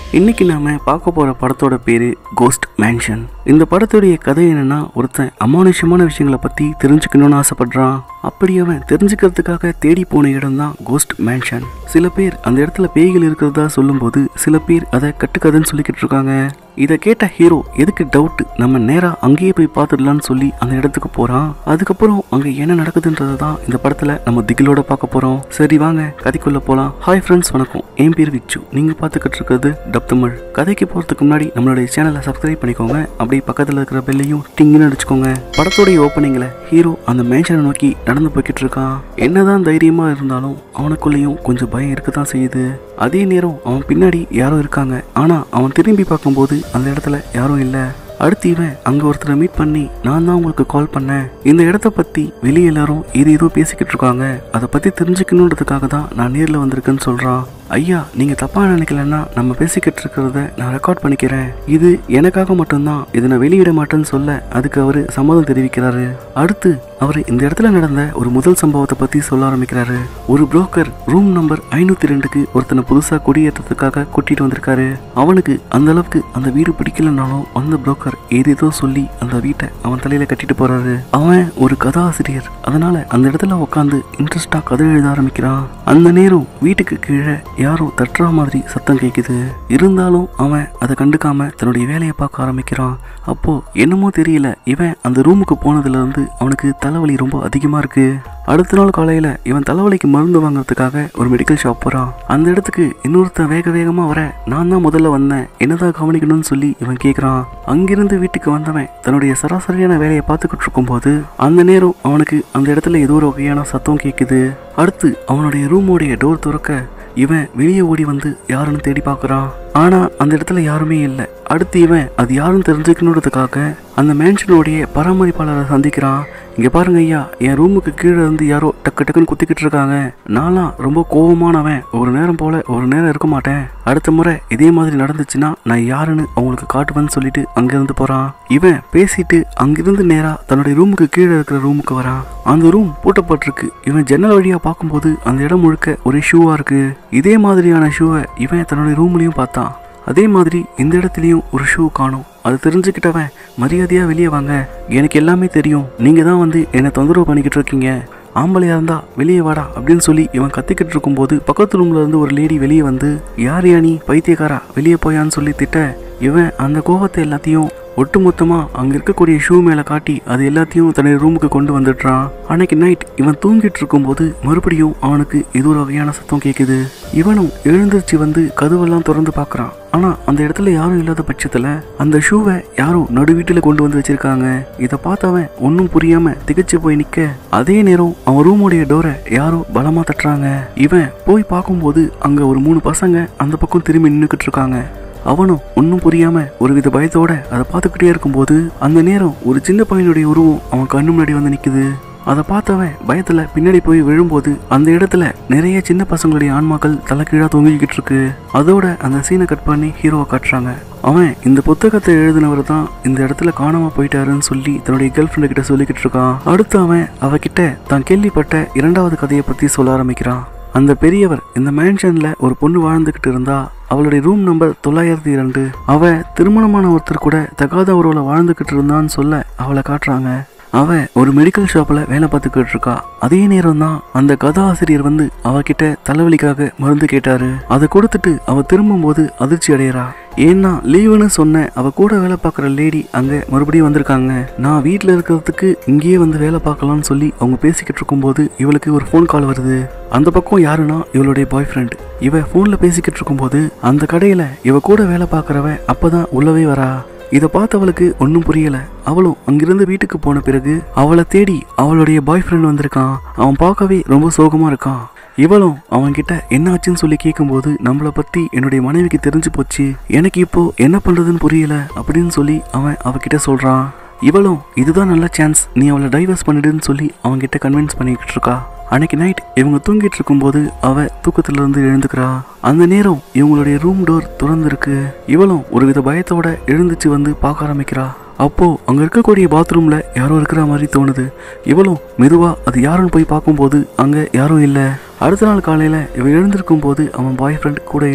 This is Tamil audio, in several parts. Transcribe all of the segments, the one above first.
இன்னைக்கு நாம பார்க்க போற படத்தோட பேரு கோஸ்ட் மேன்ஷன் இந்த படத்துடைய கதை என்னன்னா ஒருத்தன் அமானுஷ்யமான விஷயங்களை பத்தி தெரிஞ்சுக்கணும்னு ஆசைப்படுறான் அப்படி அவன் தெரிஞ்சுக்கிறதுக்காக தேடி போன இடம் தான் கோஸ்ட் மேன்ஷன் சில பேர் அந்த இடத்துல பேய்கள் இருக்கிறதா சொல்லும்போது சில பேர் அதை கட்டுக்கதைன்னு சொல்லிக்கிட்டு இருக்காங்க இதை கேட்ட ஹீரோ எதுக்கு டவுட் நம்ம நேரா அங்கேயே போய் பார்த்துடலாம்னு சொல்லி அந்த இடத்துக்கு போறான் அதுக்கப்புறம் அங்க என்ன நடக்குதுன்றதை தான் இந்த படத்துல நம்ம திகிலோட பார்க்க போறோம் சரி வாங்க கதைக்குள்ள போலாம் ஹாய் ஃப்ரெண்ட்ஸ் வணக்கம் என் பேர் விச்சு நீங்க பார்த்துக்கிட்டு இருக்கிறது டப் தமிழ் கதைக்கு போறதுக்கு முன்னாடி நம்மளுடைய சேனலை சப்ஸ்கிரைப் பண்ணிக்கோங்க அப்படியே பக்கத்துல இருக்கிற பெல்லையும் டிங்குன்னு அடிச்சுக்கோங்க படத்தோடைய ஓப்பனிங்ல ஹீரோ அந்த மேன்ஷனை நோக்கி நடந்து போய்கிட்டு இருக்கான் என்னதான் தைரியமா இருந்தாலும் அவனுக்குள்ளேயும் கொஞ்சம் பயம் இருக்க தான் செய்யுது அதே நேரம் அவன் பின்னாடி யாரோ இருக்காங்க ஆனா அவன் திரும்பி பார்க்கும்போது அந்த இடத்துல யாரும் இல்லை அடுத்து இவன் அங்க ஒருத்தரை மீட் பண்ணி நான் தான் உங்களுக்கு கால் பண்ணேன் இந்த இடத்த பத்தி வெளியே எல்லாரும் இது ஏதோ பேசிக்கிட்டு இருக்காங்க அதை பத்தி தெரிஞ்சுக்கணுன்றதுக்காக தான் நான் நேர்ல வந்திருக்கேன்னு சொல்றான் ஐயா நீங்க தப்பா நினைக்கலன்னா நம்ம பேசிக்கிட்டு இருக்கிறத நான் ரெக்கார்ட் பண்ணிக்கிறேன் இது எனக்காக மட்டும்தான் இதை நான் வெளியிட மாட்டேன்னு சொல்ல அதுக்கு அவரு சம்மதம் தெரிவிக்கிறாரு அடுத்து அவர் இந்த இடத்துல நடந்த ஒரு முதல் சம்பவத்தை பத்தி சொல்ல ஆரம்பிக்கிறாரு ஒரு புரோக்கர் ரூம் நம்பர் ஐநூத்தி ரெண்டுக்கு ஒருத்தனை புதுசா குடியேற்றத்துக்காக கூட்டிட்டு வந்திருக்காரு அவனுக்கு அந்த அளவுக்கு அந்த வீடு பிடிக்கலனாலும் அந்த புரோக்கர் ஏதேதோ சொல்லி அந்த வீட்டை அவன் தலையில கட்டிட்டு போறாரு அவன் ஒரு கதாசிரியர் அதனால அந்த இடத்துல உட்காந்து இன்ட்ரெஸ்டா கதை எழுத ஆரம்பிக்கிறான் அந்த நேரம் வீட்டுக்கு கீழே யாரோ தட்டுற மாதிரி சத்தம் கேக்குது இருந்தாலும் அவன் அதை கண்டுக்காம தன்னுடைய வேலையை பார்க்க ஆரம்பிக்கிறான் அப்போ என்னமோ தெரியல இவன் அந்த ரூமுக்கு போனதுல இருந்து அவனுக்கு தலைவலி ரொம்ப அதிகமா இருக்கு அடுத்த நாள் காலையில இவன் தலைவலிக்கு மருந்து வாங்குறதுக்காக ஒரு மெடிக்கல் ஷாப் போறான் அந்த இடத்துக்கு இன்னொருத்தன் வேக வேகமா வர நான் தான் முதல்ல வந்தேன் என்னதான் கவனிக்கணும்னு சொல்லி இவன் கேக்குறான் அங்கிருந்து வீட்டுக்கு வந்தவன் தன்னுடைய சராசரியான வேலையை பார்த்துக்கிட்டு இருக்கும்போது அந்த நேரம் அவனுக்கு அந்த இடத்துல ஏதோ ஒரு வகையான சத்தம் கேக்குது அடுத்து அவனுடைய ரூமோடைய டோர் திறக்க இவன் வெளியே ஓடி வந்து யாருன்னு தேடி பார்க்கறான் ஆனா அந்த இடத்துல யாருமே இல்லை அடுத்து இவன் அது யாருன்னு தெரிஞ்சுக்கணுன்றதுக்காக அந்த மேன்ஷனுடைய பராமரிப்பாளரை சந்திக்கிறான் இங்க பாருங்க ஐயா என் ரூமுக்கு கீழே இருந்து யாரோ டக்கு டக்குன்னு குத்திக்கிட்டு இருக்காங்க நான்லாம் ரொம்ப கோவமானவன் ஒரு நேரம் போல ஒரு நேரம் இருக்க மாட்டேன் அடுத்த முறை இதே மாதிரி நடந்துச்சுன்னா நான் யாருன்னு அவங்களுக்கு காட்டுவேன்னு சொல்லிட்டு அங்கிருந்து போறான் இவன் பேசிட்டு அங்கிருந்து நேரா தன்னுடைய ரூமுக்கு கீழே இருக்கிற ரூமுக்கு வரான் அந்த ரூம் பூட்டப்பட்டிருக்கு இவன் ஜன்னல் வழியா பார்க்கும்போது அந்த இடம் முழுக்க ஒரே ஷூவா இருக்கு இதே மாதிரியான ஷூவை இவன் தன்னுடைய ரூம்லயும் பார்த்தான் அதே மாதிரி இந்த இடத்துலயும் ஒரு ஷூ காணும் அது தெரிஞ்சுக்கிட்டவன் மரியாதையா வெளியே வாங்க எனக்கு எல்லாமே தெரியும் நீங்க தான் வந்து என்னை தொந்தரவு பண்ணிக்கிட்டு இருக்கீங்க ஆம்பளையா இருந்தா வெளியே வாடா அப்படின்னு சொல்லி இவன் கத்திக்கிட்டு இருக்கும்போது பக்கத்து ரூம்ல இருந்து ஒரு லேடி வெளியே வந்து யார் யா நீ பைத்தியக்காரா வெளியே போயான்னு சொல்லி திட்ட இவன் அந்த கோபத்தை எல்லாத்தையும் ஒட்டுமொத்தமா அங்க இருக்கக்கூடிய ஷூ மேல காட்டி அது எல்லாத்தையும் தன்னுடைய ரூமுக்கு கொண்டு வந்துடுறான் அன்னைக்கு நைட் இவன் தூங்கிட்டு இருக்கும்போது மறுபடியும் அவனுக்கு ஏதோ ஒரு வகையான சத்தம் கேக்குது இவனும் எழுந்திருச்சு வந்து கதவெல்லாம் திறந்து பார்க்கறான் ஆனா அந்த இடத்துல யாரும் இல்லாத பட்சத்துல அந்த ஷூவை யாரும் நடு வீட்டுல கொண்டு வந்து வச்சிருக்காங்க இதை பார்த்தவன் ஒன்னும் புரியாம திகைச்சு போய் நிக்க அதே நேரம் அவன் ரூமுடைய டோரை யாரோ பலமா தட்டுறாங்க இவன் போய் பார்க்கும்போது அங்க ஒரு மூணு பசங்க அந்த பக்கம் திரும்பி நின்னுக்கிட்டு இருக்காங்க அவனும் ஒன்றும் புரியாம ஒரு வித பயத்தோட அதை பார்த்துக்கிட்டே இருக்கும்போது அந்த நேரம் ஒரு சின்ன பையனுடைய உருவம் அவன் கண்ணு முன்னாடி வந்து நிக்குது அதை பார்த்தவன் பயத்துல பின்னாடி போய் விழும்போது அந்த இடத்துல நிறைய சின்ன பசங்களுடைய ஆன்மாக்கள் தலைக்கீழா தொங்கிக்கிட்டு இருக்கு அதோட அந்த சீனை கட் பண்ணி ஹீரோவை காட்டுறாங்க அவன் இந்த புத்தகத்தை எழுதினவர் தான் இந்த இடத்துல காணாம போயிட்டாருன்னு சொல்லி தன்னுடைய கேர்ள் ஃப்ரெண்டு கிட்ட சொல்லிக்கிட்டு இருக்கான் அடுத்து அவன் அவகிட்ட தான் கேள்விப்பட்ட இரண்டாவது கதையை பத்தி சொல்ல ஆரம்பிக்கிறான் அந்த பெரியவர் இந்த மேன்ஷன்ல ஒரு பொண்ணு வாழ்ந்துகிட்டு இருந்தா அவளுடைய ரூம் நம்பர் தொள்ளாயிரத்தி இரண்டு அவ திருமணமான ஒருத்தர் கூட தகாத உறவுல வாழ்ந்துகிட்டு இருந்தான்னு சொல்ல அவளை காட்டுறாங்க அவ ஒரு மெடிக்கல் ஷாப்ல வேலை பார்த்துக்கிட்டு இருக்கா அதே நேரம் தான் அந்த கதாசிரியர் வந்து அவகிட்ட தலைவலிக்காக மருந்து கேட்டாரு அதை கொடுத்துட்டு அவ திரும்பும்போது அதிர்ச்சி அடையறா ஏன்னா லீவுன்னு சொன்ன அவ கூட வேலை பார்க்குற லேடி அங்க மறுபடியும் வந்திருக்காங்க நான் வீட்டில் இருக்கிறதுக்கு இங்கேயே வந்து வேலை பார்க்கலாம்னு சொல்லி அவங்க பேசிக்கிட்டு இருக்கும்போது இவளுக்கு ஒரு ஃபோன் கால் வருது அந்த பக்கம் யாருன்னா இவளுடைய பாய் ஃப்ரெண்ட் இவ ஃபோனில் பேசிக்கிட்டு இருக்கும்போது அந்த கடையில் இவ கூட வேலை பார்க்குறவ அப்பதான் உள்ளவே வரா இதை பார்த்தவளுக்கு ஒன்றும் புரியல அவளும் அங்கிருந்து வீட்டுக்கு போன பிறகு அவளை தேடி அவளுடைய பாய் ஃப்ரெண்ட் வந்திருக்கான் அவன் பார்க்கவே ரொம்ப சோகமா இருக்கான் இவளும் அவன்கிட்ட என்ன ஆச்சுன்னு சொல்லி கேட்கும்போது நம்மளை பத்தி என்னுடைய மனைவிக்கு தெரிஞ்சு போச்சு எனக்கு இப்போ என்ன பண்றதுன்னு புரியல அப்படின்னு சொல்லி அவன் அவகிட்ட சொல்றான் இவளும் இதுதான் நல்ல சான்ஸ் நீ அவளை டைவர்ஸ் பண்ணிடுன்னு சொல்லி அவன்கிட்ட கன்வின்ஸ் பண்ணிக்கிட்டு இருக்கா அன்னைக்கு நைட் இவங்க தூங்கிட்டு இருக்கும்போது அவ தூக்கத்துல இருந்து எழுந்துக்கிறா அந்த நேரம் இவங்களுடைய ரூம் டோர் திறந்திருக்கு இவளும் ஒருவித பயத்தோட எழுந்துச்சு வந்து பார்க்க ஆரம்பிக்கிறா அப்போ அங்க இருக்கக்கூடிய பாத்ரூம்ல யாரோ இருக்கிற மாதிரி தோணுது இவளும் மெதுவா அது யாருன்னு போய் பார்க்கும்போது அங்க யாரும் இல்ல அடுத்த நாள் காலையில இவ எழுந்திருக்கும் போது அவன் பாய் ஃப்ரெண்ட் கூட இல்ல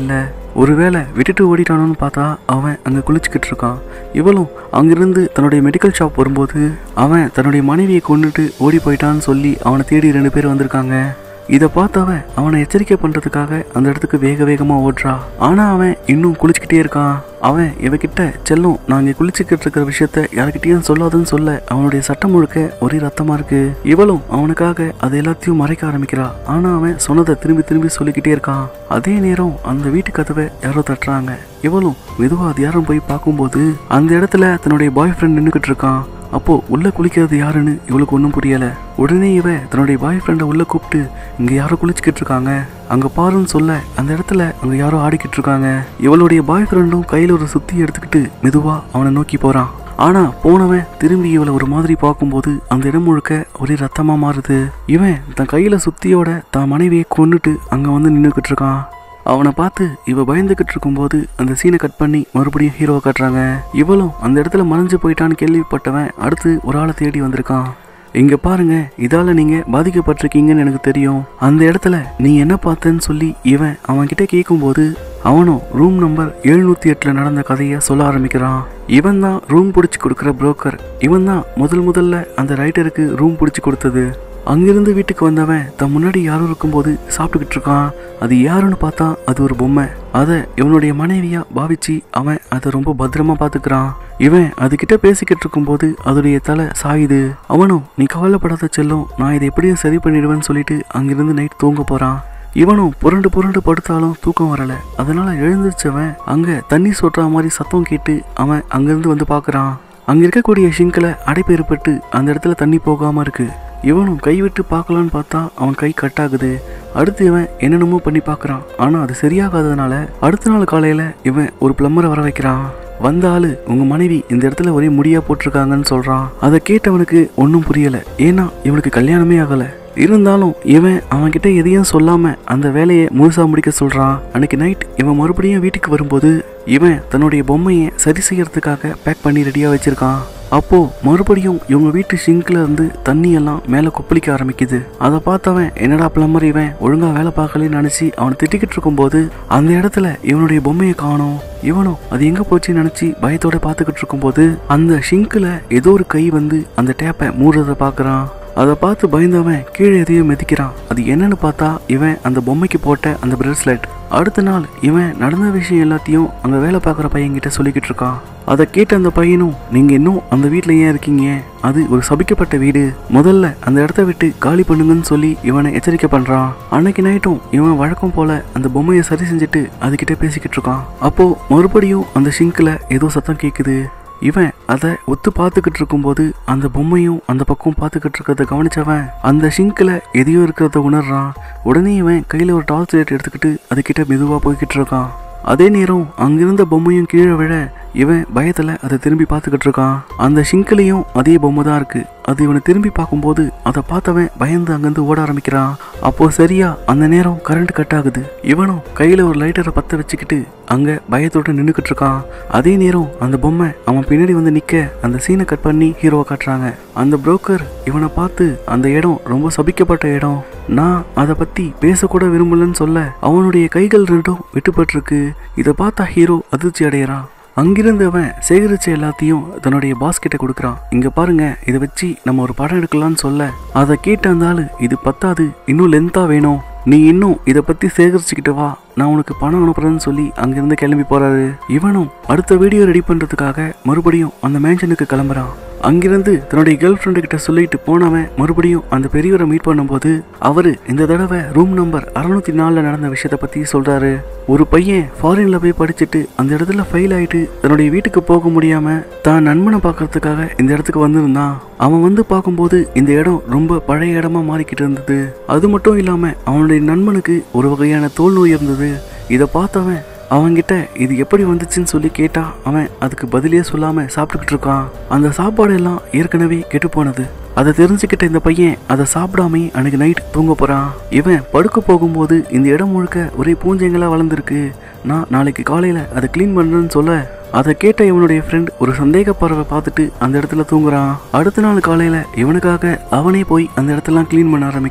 ஒருவேளை விட்டுட்டு ஓடிட்டானோன்னு பார்த்தா அவன் அங்கே குளிச்சுக்கிட்டு இருக்கான் இவளும் அங்கிருந்து தன்னுடைய மெடிக்கல் ஷாப் வரும்போது அவன் தன்னுடைய மனைவியை கொண்டுட்டு ஓடி போயிட்டான்னு சொல்லி அவனை தேடி ரெண்டு பேர் வந்திருக்காங்க இதை பார்த்தவன் அவனை எச்சரிக்கை பண்றதுக்காக அந்த இடத்துக்கு வேக வேகமா ஓடுறா ஆனா அவன் இன்னும் குளிச்சுக்கிட்டே இருக்கான் அவன் இவகிட்ட செல்லும் நான் இங்க குளிச்சுக்கிட்டு இருக்கிற விஷயத்த யார்கிட்டயும் சொல்லாதுன்னு சொல்ல அவனுடைய சட்டம் முழுக்க ஒரே ரத்தமா இருக்கு இவளும் அவனுக்காக அது எல்லாத்தையும் மறைக்க ஆரம்பிக்கிறா ஆனா அவன் சொன்னதை திரும்பி திரும்பி சொல்லிக்கிட்டே இருக்கான் அதே நேரம் அந்த வீட்டு கதவை யாரோ தட்டுறாங்க இவளும் மெதுவா அது யாரும் போய் பார்க்கும்போது அந்த இடத்துல தன்னுடைய பாய் ஃப்ரெண்ட் நின்றுக்கிட்டு இருக்கான் அப்போ உள்ள குளிக்கிறது யாருன்னு இவளுக்கு ஒன்றும் புரியல உடனே இவ தன்னுடைய பாய் ஃப்ரெண்டை உள்ள கூப்பிட்டு இங்க யாரோ குளிச்சுக்கிட்டு இருக்காங்க அங்க பாருன்னு சொல்ல அந்த இடத்துல அங்க யாரோ ஆடிக்கிட்டு இருக்காங்க இவளுடைய பாய் ஃப்ரெண்டும் கையில ஒரு சுத்தி எடுத்துக்கிட்டு மெதுவா அவனை நோக்கி போறான் ஆனா போனவன் திரும்பி இவளை ஒரு மாதிரி பார்க்கும்போது அந்த இடம் முழுக்க ஒரே ரத்தமா மாறுது இவன் தன் கையில சுத்தியோட தான் மனைவியை கொன்னுட்டு அங்க வந்து நின்றுக்கிட்டு இருக்கான் அவனை பார்த்து இவ பயந்துகிட்டு இருக்கும்போது அந்த சீனை கட் பண்ணி மறுபடியும் ஹீரோவை காட்டுறாங்க இவளும் அந்த இடத்துல மறைஞ்சு போயிட்டான்னு கேள்விப்பட்டவன் அடுத்து ஒரு ஆளை தேடி வந்திருக்கான் இங்க பாருங்க இதால நீங்க பாதிக்கப்பட்டிருக்கீங்கன்னு எனக்கு தெரியும் அந்த இடத்துல நீ என்ன பார்த்தேன்னு சொல்லி இவன் அவன் கிட்ட கேட்கும்போது அவனும் ரூம் நம்பர் எழுநூத்தி எட்டுல நடந்த கதையை சொல்ல ஆரம்பிக்கிறான் இவன் தான் ரூம் பிடிச்சி கொடுக்குற புரோக்கர் இவன் தான் முதல் முதல்ல அந்த ரைட்டருக்கு ரூம் பிடிச்சி கொடுத்தது அங்கிருந்து வீட்டுக்கு வந்தவன் தன் முன்னாடி யாரும் இருக்கும்போது சாப்பிட்டுக்கிட்டு இருக்கான் அது யாருன்னு பார்த்தா அது ஒரு பொம்மை அதை இவனுடைய மனைவியா பாவிச்சு அவன் அதை ரொம்ப பத்திரமா பாத்துக்கிறான் இவன் அதுகிட்ட பேசிக்கிட்டு இருக்கும்போது அதோடைய தலை சாயுது அவனும் நீ கவலைப்படாத செல்லும் நான் இதை எப்படியும் சரி பண்ணிடுவேன்னு சொல்லிட்டு அங்கிருந்து நைட் தூங்க போறான் இவனும் புரண்டு புரண்டு படுத்தாலும் தூக்கம் வரல அதனால எழுந்திருச்சவன் அங்க தண்ணி சொட்டுற மாதிரி சத்தம் கேட்டு அவன் அங்கிருந்து வந்து பார்க்கறான் அங்க இருக்கக்கூடிய ஷிங்கில் அடைப்பு ஏற்பட்டு அந்த இடத்துல தண்ணி போகாம இருக்கு இவனும் கைவிட்டு பார்க்கலான்னு பார்த்தா அவன் கை கட் ஆகுது அடுத்து இவன் என்னென்னமோ பண்ணி பார்க்கறான் ஆனா அது சரியாகாததுனால அடுத்த நாள் காலையில இவன் ஒரு பிளம்பரை வர வைக்கிறான் வந்த ஆளு உங்க மனைவி இந்த இடத்துல ஒரே முடியா போட்டிருக்காங்கன்னு சொல்றான் அதை கேட்டவனுக்கு ஒன்றும் புரியல ஏன்னா இவனுக்கு கல்யாணமே ஆகல இருந்தாலும் இவன் அவன்கிட்ட எதையும் சொல்லாம அந்த வேலையை முழுசா முடிக்க சொல்றான் அன்னைக்கு நைட் இவன் மறுபடியும் வீட்டுக்கு வரும்போது இவன் தன்னுடைய பொம்மையை சரி செய்யறதுக்காக பேக் பண்ணி ரெடியா வச்சிருக்கான் அப்போ மறுபடியும் இவங்க வீட்டு சிங்க்ல இருந்து தண்ணி எல்லாம் மேல கொப்பளிக்க ஆரம்பிக்குது அதை பார்த்தவன் என்னடா பிளம்பர் இவன் ஒழுங்கா வேலை பார்க்கலன்னு நினைச்சு அவனை திட்டிக்கிட்டு இருக்கும்போது அந்த இடத்துல இவனுடைய பொம்மையை காணோம் இவனும் அது எங்க போச்சுன்னு நினைச்சு பயத்தோட பார்த்துக்கிட்டு இருக்கும்போது அந்த ஷிங்க்ல ஏதோ ஒரு கை வந்து அந்த டேப்பை மூடுறத பார்க்கறான் அதை பார்த்து பயந்தவன் கீழே எதையும் மிதிக்கிறான் அது என்னன்னு பார்த்தா இவன் அந்த பொம்மைக்கு போட்ட அந்த பிரேஸ்லெட் அடுத்த நாள் இவன் நடந்த விஷயம் எல்லாத்தையும் அங்க வேலை பார்க்குற பையன்கிட்ட சொல்லிக்கிட்டு இருக்கான் அதை கேட்ட அந்த பையனும் நீங்க இன்னும் அந்த வீட்டில் ஏன் இருக்கீங்க அது ஒரு சபிக்கப்பட்ட வீடு முதல்ல அந்த இடத்த விட்டு காலி பண்ணுங்கன்னு சொல்லி இவனை எச்சரிக்கை பண்றான் அன்னைக்கு நைட்டும் இவன் வழக்கம் போல அந்த பொம்மையை சரி செஞ்சுட்டு அதுகிட்ட பேசிக்கிட்டு இருக்கான் அப்போ மறுபடியும் அந்த ஷிங்க்ல ஏதோ சத்தம் கேக்குது இவன் அதை ஒத்து பார்த்துக்கிட்டு இருக்கும்போது அந்த பொம்மையும் அந்த பக்கம் பார்த்துக்கிட்டு இருக்கிறத கவனிச்சவன் அந்த ஷிங்க்ல எதையோ இருக்கிறத உணர்றான் உடனே இவன் கையில ஒரு டார்ச் லைட் எடுத்துக்கிட்டு அதுகிட்ட மெதுவா போய்கிட்டு இருக்கான் அதே நேரம் அங்கிருந்த பொம்மையும் கீழே விழ இவன் பயத்துல அதை திரும்பி பார்த்துக்கிட்டு இருக்கான் அந்த ஷிங்க்லயும் அதே பொம்மை தான் இருக்கு அது இவனை திரும்பி பார்க்கும்போது அதை பார்த்தவன் பயந்து அங்கிருந்து ஓட ஆரம்பிக்கிறான் அப்போ சரியா அந்த நேரம் கரண்ட் கட் ஆகுது இவனும் கையில ஒரு லைட்டரை பத்த வச்சுக்கிட்டு அங்க பயத்தோட நின்னுக்கிட்டு இருக்கான் அதே நேரம் அந்த பொம்மை அவன் பின்னாடி வந்து நிக்க அந்த சீனை கட் பண்ணி ஹீரோவை காட்டுறாங்க அந்த புரோக்கர் இவனை பார்த்து அந்த இடம் ரொம்ப சபிக்கப்பட்ட இடம் நான் அதை பத்தி பேசக்கூட விரும்பலன்னு சொல்ல அவனுடைய கைகள் ரெண்டும் வெட்டுப்பட்டிருக்கு இதை பார்த்தா ஹீரோ அதிர்ச்சி அடையறான் அங்கிருந்து அவன் சேகரிச்ச எல்லாத்தையும் தன்னுடைய பாஸ் கிட்ட கொடுக்குறான் இங்க பாருங்க இதை வச்சு நம்ம ஒரு படம் எடுக்கலாம்னு சொல்ல அதை கேட்ட அந்த ஆளு இது பத்தாது இன்னும் லென்த்தா வேணும் நீ இன்னும் இதை பத்தி சேகரிச்சுக்கிட்டு வா நான் உனக்கு பணம் அனுப்புறேன்னு சொல்லி அங்கிருந்து கிளம்பி போறாரு இவனும் அடுத்த வீடியோ ரெடி பண்றதுக்காக மறுபடியும் அந்த மேன்ஷனுக்கு கிளம்புறான் அங்கிருந்து தன்னுடைய கேர்ள் ஃப்ரெண்டு கிட்ட சொல்லிட்டு போனவன் மறுபடியும் அந்த பெரியவரை மீட் பண்ணும்போது அவரு இந்த தடவை ரூம் நம்பர் அறுநூத்தி நாலுல நடந்த விஷயத்த பத்தி சொல்றாரு ஒரு பையன் ஃபாரின்ல போய் படிச்சுட்டு அந்த இடத்துல ஃபெயில் ஆயிட்டு தன்னுடைய வீட்டுக்கு போக முடியாம தான் நண்பனை பார்க்கறதுக்காக இந்த இடத்துக்கு வந்திருந்தான் அவன் வந்து பார்க்கும்போது இந்த இடம் ரொம்ப பழைய இடமா மாறிக்கிட்டு இருந்தது அது மட்டும் இல்லாம அவனுடைய நண்பனுக்கு ஒரு வகையான தோல் நோய் இருந்தது இதை பார்த்தவன் அவன்கிட்ட இது எப்படி வந்துச்சுன்னு சொல்லி கேட்டா அவன் அதுக்கு பதிலே சொல்லாம சாப்பிட்டுக்கிட்டு இருக்கான் அந்த சாப்பாடு எல்லாம் ஏற்கனவே கெட்டு போனது அதை தெரிஞ்சுக்கிட்ட இந்த பையன் அதை சாப்பிடாம அன்னைக்கு நைட் தூங்க போறான் இவன் படுக்க போகும்போது இந்த இடம் முழுக்க ஒரே பூஞ்சைங்களா வளர்ந்துருக்கு நான் நாளைக்கு காலையில அதை க்ளீன் பண்றேன்னு சொல்ல அதை கேட்ட இவனுடைய ஃப்ரெண்ட் ஒரு சந்தேக பறவை பார்த்துட்டு அந்த இடத்துல தூங்குறான் அடுத்த நாள் காலையில இவனுக்காக அவனே போய் அந்த இடத்தெல்லாம் க்ளீன் பண்ண ஆரம்பிக்கிறான்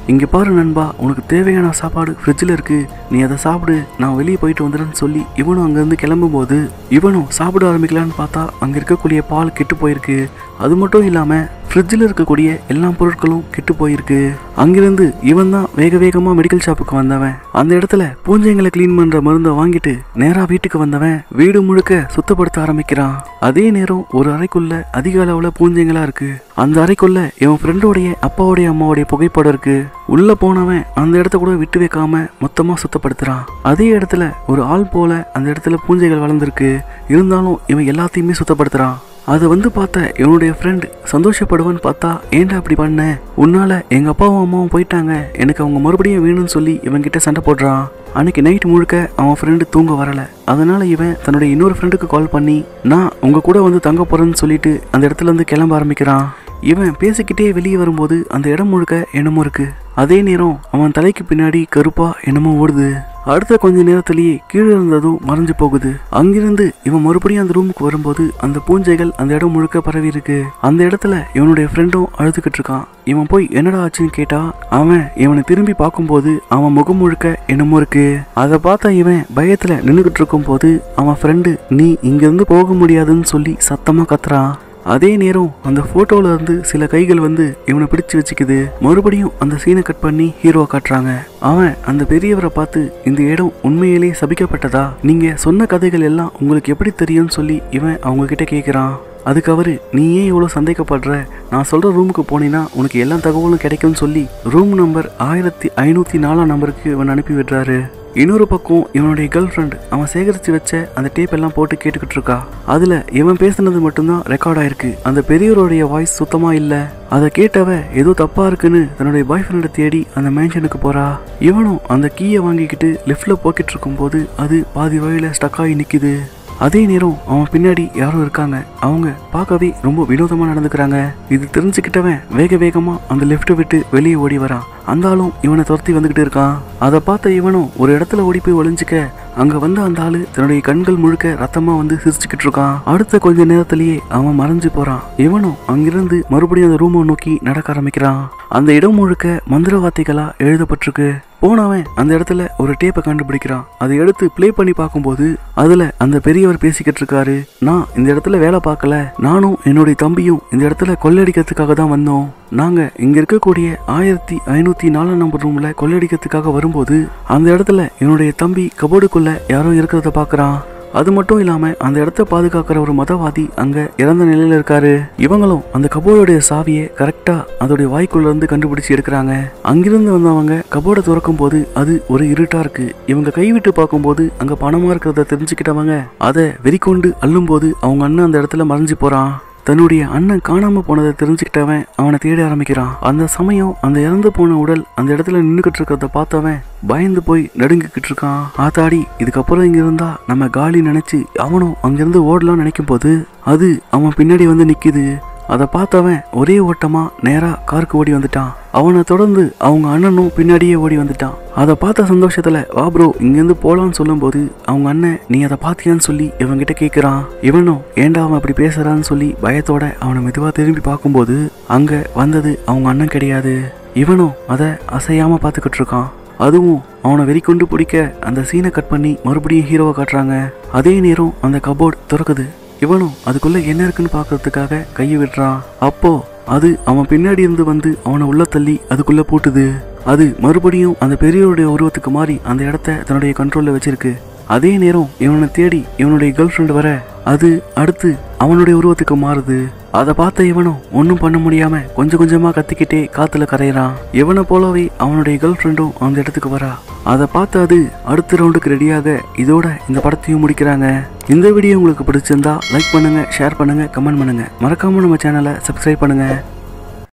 இங்க பாரு நண்பா உனக்கு தேவையான சாப்பாடு ஃப்ரிட்ஜில் இருக்கு நீ அதை சாப்பிடு நான் வெளியே போயிட்டு வந்துடுறேன்னு சொல்லி இவனும் அங்கேருந்து கிளம்பும்போது இவனும் சாப்பிட ஆரம்பிக்கலான்னு பார்த்தா அங்கே இருக்கக்கூடிய பால் கெட்டு போயிருக்கு அது மட்டும் இல்லாமல் ஃப்ரிட்ஜில் இருக்கக்கூடிய எல்லா பொருட்களும் கெட்டு போயிருக்கு அங்கிருந்து இவன் தான் வேக வேகமாக மெடிக்கல் ஷாப்புக்கு வந்தவன் அந்த இடத்துல பூஞ்சைங்களை க்ளீன் பண்ணுற மருந்தை வாங்கிட்டு நேராக வீட்டுக்கு வந்தவன் வீடு முழுக்க சுத்தப்படுத்த ஆரம்பிக்கிறான் அதே நேரம் ஒரு அறைக்குள்ள அதிக அளவில் பூஞ்சைங்களா இருக்கு அந்த அறைக்குள்ள இவன் ஃப்ரெண்டோடைய அப்பாவுடைய அம்மாவுடைய புகைப்படம் இருக்கு உள்ள போனவன் அந்த இடத்த கூட விட்டு வைக்காம மொத்தமா சுத்தப்படுத்துறான் அதே இடத்துல ஒரு ஆள் போல அந்த இடத்துல பூஞ்சைகள் வளர்ந்துருக்கு இருந்தாலும் இவன் எல்லாத்தையுமே சுத்தப்படுத்துறான் அதை வந்து பார்த்த இவனுடைய ஃப்ரெண்ட் சந்தோஷப்படுவான்னு பார்த்தா ஏன்டா அப்படி பண்ண உன்னால எங்க அப்பாவும் அம்மாவும் போயிட்டாங்க எனக்கு அவங்க மறுபடியும் வேணும்னு சொல்லி இவன்கிட்ட சண்டை போடுறான் அன்னைக்கு நைட் முழுக்க அவன் ஃப்ரெண்டு தூங்க வரல அதனால இவன் தன்னுடைய இன்னொரு ஃப்ரெண்டுக்கு கால் பண்ணி நான் உங்க கூட வந்து தங்க போறேன்னு சொல்லிட்டு அந்த இடத்துல இருந்து கிளம்ப ஆரம்பிக்கிறான் இவன் பேசிக்கிட்டே வெளியே வரும்போது அந்த இடம் முழுக்க என்னமோ இருக்கு அதே நேரம் அவன் தலைக்கு பின்னாடி கருப்பா என்னமோ ஓடுது அடுத்த கொஞ்ச நேரத்திலேயே கீழே இருந்ததும் மறைஞ்சு போகுது அங்கிருந்து இவன் மறுபடியும் அந்த ரூமுக்கு வரும்போது அந்த பூஞ்சைகள் அந்த இடம் முழுக்க பரவி இருக்கு அந்த இடத்துல இவனுடைய ஃப்ரெண்டும் அழுதுகிட்டு இருக்கான் இவன் போய் என்னடா ஆச்சுன்னு கேட்டா அவன் இவனை திரும்பி பார்க்கும்போது அவன் முகம் முழுக்க என்னமோ இருக்கு அதை பார்த்த இவன் பயத்துல நின்றுகிட்டு இருக்கும் போது அவன் ஃப்ரெண்டு நீ இங்கிருந்து போக முடியாதுன்னு சொல்லி சத்தமா கத்துறான் அதே நேரம் அந்த போட்டோல இருந்து சில கைகள் வந்து இவனை பிடிச்சு வச்சுக்குது மறுபடியும் அந்த சீனை கட் பண்ணி ஹீரோ காட்டுறாங்க அவன் அந்த பெரியவரை பார்த்து இந்த இடம் உண்மையிலேயே சபிக்கப்பட்டதா நீங்க சொன்ன கதைகள் எல்லாம் உங்களுக்கு எப்படி தெரியும்னு சொல்லி இவன் அவங்க கிட்ட கேட்குறான் அதுக்கு அவரு நீ ஏன் இவ்வளோ சந்தேகப்படுற நான் சொல்ற ரூமுக்கு போனீங்கன்னா உனக்கு எல்லா தகவலும் கிடைக்கும்னு சொல்லி ரூம் நம்பர் ஆயிரத்தி ஐநூற்றி நாலாம் நம்பருக்கு இவன் அனுப்பி விடுறாரு இன்னொரு பக்கம் இவனுடைய கேர்ள் ஃப்ரெண்ட் அவன் சேகரித்து வச்ச அந்த டேப் எல்லாம் போட்டு கேட்டுக்கிட்டு இருக்கா அதில் இவன் பேசுனது மட்டும்தான் ரெக்கார்ட் ஆயிருக்கு அந்த பெரியவருடைய வாய்ஸ் சுத்தமாக இல்லை அதை கேட்டவ ஏதோ தப்பா இருக்குன்னு தன்னுடைய பாய் ஃப்ரெண்டை தேடி அந்த மேன்ஷனுக்கு போறா இவனும் அந்த கீயை வாங்கிக்கிட்டு லிஃப்ட்ல போக்கிட்டு இருக்கும்போது அது பாதி வழியில ஸ்டக் ஆகி நிக்குது அதே நேரம் அவன் பின்னாடி யாரோ இருக்காங்க அவங்க பார்க்கவே ரொம்ப வினோதமா நடந்துக்கிறாங்க இது தெரிஞ்சுக்கிட்டவன் வேக வேகமா அந்த லிஃப்ட்டை விட்டு வெளியே ஓடி வரான் அந்த ஆளும் இவனை துரத்தி வந்துகிட்டு இருக்கான் அதை பார்த்த இவனும் ஒரு இடத்துல ஓடி போய் ஒளிஞ்சுக்க அங்க வந்த அந்த ஆளு தன்னுடைய கண்கள் முழுக்க ரத்தமா வந்து சிரிச்சுக்கிட்டு இருக்கான் அடுத்த கொஞ்ச நேரத்திலேயே அவன் மறைஞ்சு போறான் இவனும் அங்கிருந்து மறுபடியும் அந்த ரூமை நோக்கி நடக்க ஆரம்பிக்கிறான் அந்த இடம் முழுக்க மந்திர வார்த்தைகளா எழுதப்பட்டிருக்கு போனவன் அந்த இடத்துல ஒரு டேப்பை கண்டுபிடிக்கிறான் அதை எடுத்து ப்ளே பண்ணி பார்க்கும்போது அதுல அந்த பெரியவர் பேசிக்கிட்டு இருக்காரு நான் இந்த இடத்துல வேலை பார்க்கல நானும் என்னுடைய தம்பியும் இந்த இடத்துல கொள்ளடிக்கிறதுக்காக தான் வந்தோம் நாங்க இங்க இருக்கக்கூடிய ஆயிரத்தி ஐநூத்தி நாலாம் நம்பர் ரூம்ல கொள்ளடிக்கிறதுக்காக வரும்போது அந்த இடத்துல என்னுடைய தம்பி கபோர்டுக்குள்ள யாரோ இருக்கிறத பார்க்கறான் அது மட்டும் இல்லாம அந்த இடத்த பாதுகாக்கிற ஒரு மதவாதி அங்க இறந்த நிலையில இருக்காரு இவங்களும் அந்த கபோர்டுடைய சாவியை கரெக்டா அதோடைய வாய்க்குள்ள இருந்து கண்டுபிடிச்சு எடுக்கிறாங்க அங்கிருந்து வந்தவங்க கபோர்டை திறக்கும் போது அது ஒரு இருட்டா இருக்கு இவங்க கைவிட்டு பார்க்கும்போது அங்க பணமா இருக்கிறத தெரிஞ்சுக்கிட்டவங்க அதை வெறிக்கொண்டு அள்ளும்போது அவங்க அண்ணன் அந்த இடத்துல மறைஞ்சு போறான் தன்னுடைய அண்ணன் காணாம போனதை தெரிஞ்சுக்கிட்டவன் அவனை தேட ஆரம்பிக்கிறான் அந்த சமயம் அந்த இறந்து போன உடல் அந்த இடத்துல நின்றுகிட்டு இருக்கிறத பார்த்தவன் பயந்து போய் நடுங்கிக்கிட்டு இருக்கான் ஆத்தாடி இதுக்கப்புறம் இங்க இருந்தா நம்ம காலி நினைச்சு அவனும் அங்கிருந்து ஓடலாம்னு நினைக்கும் போது அது அவன் பின்னாடி வந்து நிக்குது அதை பார்த்தவன் ஒரே ஓட்டமா நேரா காருக்கு ஓடி வந்துட்டான் அவனை தொடர்ந்து அவங்க அண்ணனும் பின்னாடியே ஓடி வந்துட்டான் அதை பார்த்த சந்தோஷத்துல வா ப்ரோ இங்கேருந்து போலான்னு சொல்லும்போது அவங்க அண்ணன் நீ அதை பார்த்தியான்னு சொல்லி இவன்கிட்ட கேட்குறான் இவனும் ஏன்டா அவன் அப்படி பேசுறான்னு சொல்லி பயத்தோட அவனை மெதுவா திரும்பி பார்க்கும்போது அங்க வந்தது அவங்க அண்ணன் கிடையாது இவனும் அதை அசையாம பார்த்துக்கிட்டு இருக்கான் அதுவும் அவனை வெறிக்கொண்டு பிடிக்க அந்த சீனை கட் பண்ணி மறுபடியும் ஹீரோவை காட்டுறாங்க அதே நேரம் அந்த கபோர்ட் திறக்குது இவனும் அதுக்குள்ள என்ன இருக்குன்னு பார்க்கறதுக்காக கையை விடுறான் அப்போ அது அவன் பின்னாடி இருந்து வந்து அவனை உள்ள தள்ளி அதுக்குள்ள பூட்டுது அது மறுபடியும் அந்த பெரியவருடைய உருவத்துக்கு மாறி அந்த இடத்த தன்னுடைய கண்ட்ரோல்ல வச்சிருக்கு அதே நேரம் இவனை தேடி இவனுடைய கேர்ள் ஃப்ரெண்ட் வர அது அடுத்து அவனுடைய உருவத்துக்கு மாறுது அதை பார்த்த இவனும் ஒன்றும் பண்ண முடியாம கொஞ்சம் கொஞ்சமா கத்திக்கிட்டே காத்துல கரையிறான் இவனை போலவே அவனுடைய கேர்ள் ஃப்ரெண்டும் அந்த இடத்துக்கு வரா அதை பார்த்து அது அடுத்த ரவுண்டுக்கு ரெடியாக இதோட இந்த படத்தையும் முடிக்கிறாங்க இந்த வீடியோ உங்களுக்கு பிடிச்சிருந்தா லைக் பண்ணுங்க ஷேர் பண்ணுங்க கமெண்ட் பண்ணுங்க மறக்காம நம்ம சேனலை சப்ஸ்கிரைப் பண்ணுங்க